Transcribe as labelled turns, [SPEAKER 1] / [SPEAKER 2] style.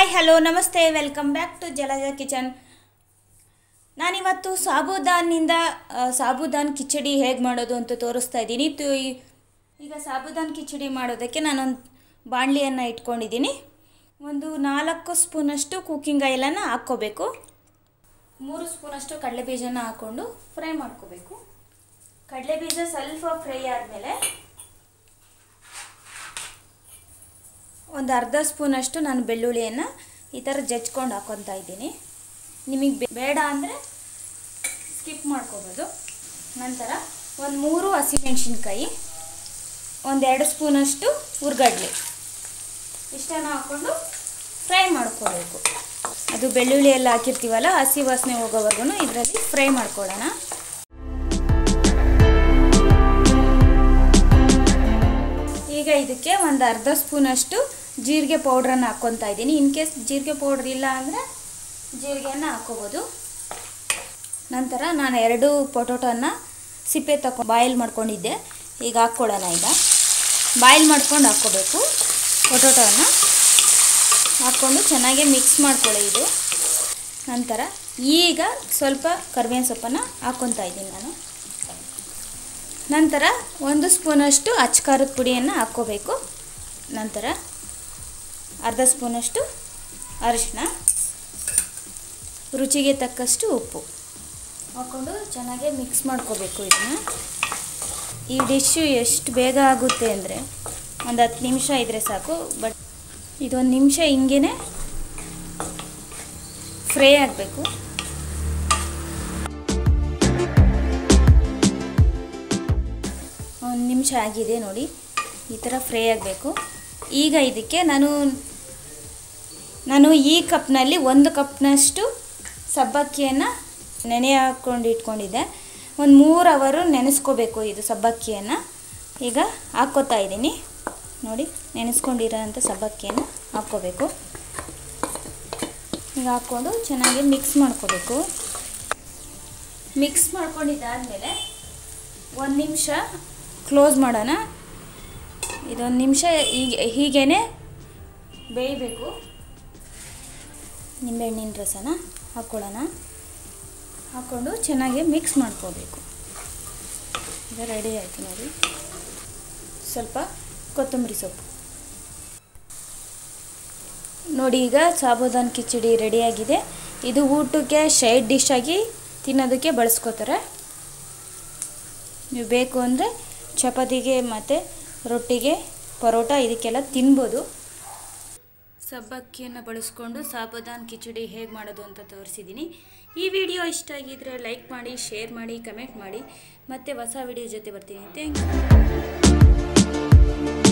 [SPEAKER 1] hello ನಮಸ್ತೆ welcome back to Jalaja kitchen ನಾನಿವತ್ತು ಸಾಬುದಾನಿಂದ ಆ, ಸಾಬುದಾನ್ ಕಿಚಡಿ ಹೇಗೆ ಮಾಡೋದು ಅಂತ ತೋರಿಸ್ತಾ ಇದ್ದೀನಿ ತು- ಈ- ಈಗ ಸಾಬುದಾನ್ ಕಿಚಡಿ ಮಾಡೋದಕ್ಕೆ ನಾನೊಂದು ಬಾಣಲಿಯನ್ನು ಇಟ್ಕೊಂಡಿದ್ದೀನಿ ಒಂದು ನಾಲ್ಕು ಸ್ಪೂನಷ್ಟು ಕುಕ್ಕಿಂಗ್ ಆಯಿಲನ್ನು ಹಾಕ್ಕೋಬೇಕು ಮೂರು ಸ್ಪೂನಷ್ಟು ಕಡಲೆಬೀಜನ ಹಾಕ್ಕೊಂಡು ಫ್ರೈ ಮಾಡ್ಕೋಬೇಕು ಕಡಲೆಬೀಜ ಸ್ವಲ್ಪ ಫ್ರೈ ಆದಮೇಲೆ ಒಂದು ಅರ್ಧ ಸ್ಪೂನಷ್ಟು ನಾನು ಬೆಳ್ಳುಳ್ಳಿಯನ್ನು ಈ ಥರ ಜಜ್ಕೊಂಡು ಹಾಕ್ಕೊತಾ ಇದ್ದೀನಿ ನಿಮಗೆ ಬೇಡ ಅಂದರೆ ಸ್ಕಿಪ್ ಮಾಡ್ಕೋಬೋದು ನಂತರ ಒಂದು ಮೂರು ಹಸಿಮೆಣ್ಸಿನ್ಕಾಯಿ ಒಂದೆರಡು ಸ್ಪೂನಷ್ಟು ಹುರ್ಗಡ್ಲೆ ಇಷ್ಟನ್ನು ಹಾಕ್ಕೊಂಡು ಫ್ರೈ ಮಾಡ್ಕೋಬೇಕು ಅದು ಬೆಳ್ಳುಳ್ಳಿ ಎಲ್ಲ ಹಾಕಿರ್ತೀವಲ್ಲ ಹಸಿ ವಾಸನೆ ಹೋಗೋವರೆಗೂ ಇದರಲ್ಲಿ ಫ್ರೈ ಮಾಡ್ಕೊಳ್ಳೋಣ ಈಗ ಇದಕ್ಕೆ ಒಂದು ಅರ್ಧ ಸ್ಪೂನಷ್ಟು ಜೀರಿಗೆ ಪೌಡ್ರನ್ನು ಹಾಕ್ಕೊತಾ ಇದ್ದೀನಿ ಇನ್ ಕೇಸ್ ಜೀರಿಗೆ ಪೌಡ್ರ್ ಇಲ್ಲ ಅಂದರೆ ಜೀರಿಗೆಯನ್ನು ಹಾಕ್ಕೋಬೋದು ನಂತರ ನಾನು ಎರಡು ಪೊಟೊಟೊನ ಸಿಪ್ಪೆ ತಗೊ ಬಾಯ್ಲ್ ಮಾಡ್ಕೊಂಡಿದ್ದೆ ಈಗ ಹಾಕ್ಕೊಳ್ಳೋಣ ಈಗ ಬಾಯ್ಲ್ ಮಾಡ್ಕೊಂಡು ಹಾಕ್ಕೋಬೇಕು ಪೊಟೊಟೊನ ಹಾಕ್ಕೊಂಡು ಚೆನ್ನಾಗಿ ಮಿಕ್ಸ್ ಮಾಡ್ಕೊಳ್ಳಿ ಇದು ನಂತರ ಈಗ ಸ್ವಲ್ಪ ಕರಿಬೇವಿನ ಸೊಪ್ಪನ್ನು ಹಾಕ್ಕೊತಾ ಇದ್ದೀನಿ ನಾನು ನಂತರ ಒಂದು ಸ್ಪೂನಷ್ಟು ಅಚ್ಕಾರದ ಪುಡಿಯನ್ನು ಹಾಕ್ಕೋಬೇಕು ನಂತರ ಅರ್ಧ ಸ್ಪೂನಷ್ಟು ಅರಿಶಿನ ರುಚಿಗೆ ತಕ್ಕಷ್ಟು ಉಪ್ಪು ಹಾಕ್ಕೊಂಡು ಚೆನ್ನಾಗಿ ಮಿಕ್ಸ್ ಮಾಡ್ಕೋಬೇಕು ಇದನ್ನ ಈ ಡಿಶ್ಶು ಎಷ್ಟು ಬೇಗ ಆಗುತ್ತೆ ಅಂದರೆ ಒಂದು ಹತ್ತು ನಿಮಿಷ ಇದ್ದರೆ ಸಾಕು ಬಟ್ ಇದೊಂದು ನಿಮಿಷ ಹಿಂಗೇ ಫ್ರೈ ಆಗಬೇಕು ಒಂದು ನಿಮಿಷ ಆಗಿದೆ ನೋಡಿ ಈ ಥರ ಫ್ರೈ ಆಗಬೇಕು ಈಗ ಇದಕ್ಕೆ ನಾನು ನಾನು ಈ ಕಪ್ನಲ್ಲಿ ಒಂದು ಕಪ್ನಷ್ಟು ಸಬ್ಬಕ್ಕಿಯನ್ನು ನೆನೆ ಹಾಕ್ಕೊಂಡು ಇಟ್ಕೊಂಡಿದ್ದೆ ಒಂದು ಮೂರು ಅವರು ನೆನೆಸ್ಕೋಬೇಕು ಇದು ಸಬ್ಬಕ್ಕಿಯನ್ನು ಈಗ ಹಾಕ್ಕೋತಾ ಇದ್ದೀನಿ ನೋಡಿ ನೆನೆಸ್ಕೊಂಡಿರೋಂಥ ಸಬ್ಬಕ್ಕಿಯನ್ನು ಹಾಕ್ಕೋಬೇಕು ಈಗ ಹಾಕ್ಕೊಂಡು ಚೆನ್ನಾಗಿ ಮಿಕ್ಸ್ ಮಾಡ್ಕೋಬೇಕು ಮಿಕ್ಸ್ ಮಾಡ್ಕೊಂಡಿದ್ದಾದಮೇಲೆ ಒಂದು ನಿಮಿಷ ಕ್ಲೋಸ್ ಮಾಡೋಣ ಇದೊಂದು ನಿಮಿಷ ಹೀಗೆ ಹೀಗೇ ಬೇಯಬೇಕು ನಿಂಬೆಹಣ್ಣಿನ ರಸನ ಹಾಕ್ಕೊಳ್ಳೋಣ ಹಾಕ್ಕೊಂಡು ಚೆನ್ನಾಗಿ ಮಿಕ್ಸ್ ಮಾಡ್ಕೋಬೇಕು ಈಗ ರೆಡಿ ಆಯಿತು ನೋಡಿ ಸ್ವಲ್ಪ ಕೊತ್ತಂಬರಿ ಸೊಪ್ಪು ನೋಡಿ ಈಗ ಸಾಬುದಾನ್ ಕಿಚಡಿ ರೆಡಿಯಾಗಿದೆ ಇದು ಊಟಕ್ಕೆ ಸೈಡ್ ಡಿಶ್ ಆಗಿ ತಿನ್ನೋದಕ್ಕೆ ಬಳಸ್ಕೋತಾರೆ ನೀವು ಬೇಕು ಅಂದರೆ ಚಪಾತಿಗೆ ಮತ್ತು ರೊಟ್ಟಿಗೆ ಪರೋಟ ಇದಕ್ಕೆಲ್ಲ ತಿನ್ಬೋದು ಸಬ್ಬಕ್ಕಿಯನ್ನು ಬಳಸ್ಕೊಂಡು ಸಾಬುದಾನ್ ಕಿಚಡಿ ಹೇಗೆ ಮಾಡೋದು ಅಂತ ತೋರಿಸಿದ್ದೀನಿ ಈ ವಿಡಿಯೋ ಇಷ್ಟ ಆಗಿದ್ರೆ ಲೈಕ್ ಮಾಡಿ ಶೇರ್ ಮಾಡಿ ಕಮೆಂಟ್ ಮಾಡಿ ಮತ್ತು ಹೊಸ ವಿಡಿಯೋ ಜೊತೆ ಬರ್ತೀನಿ ಥ್ಯಾಂಕ್ ಯು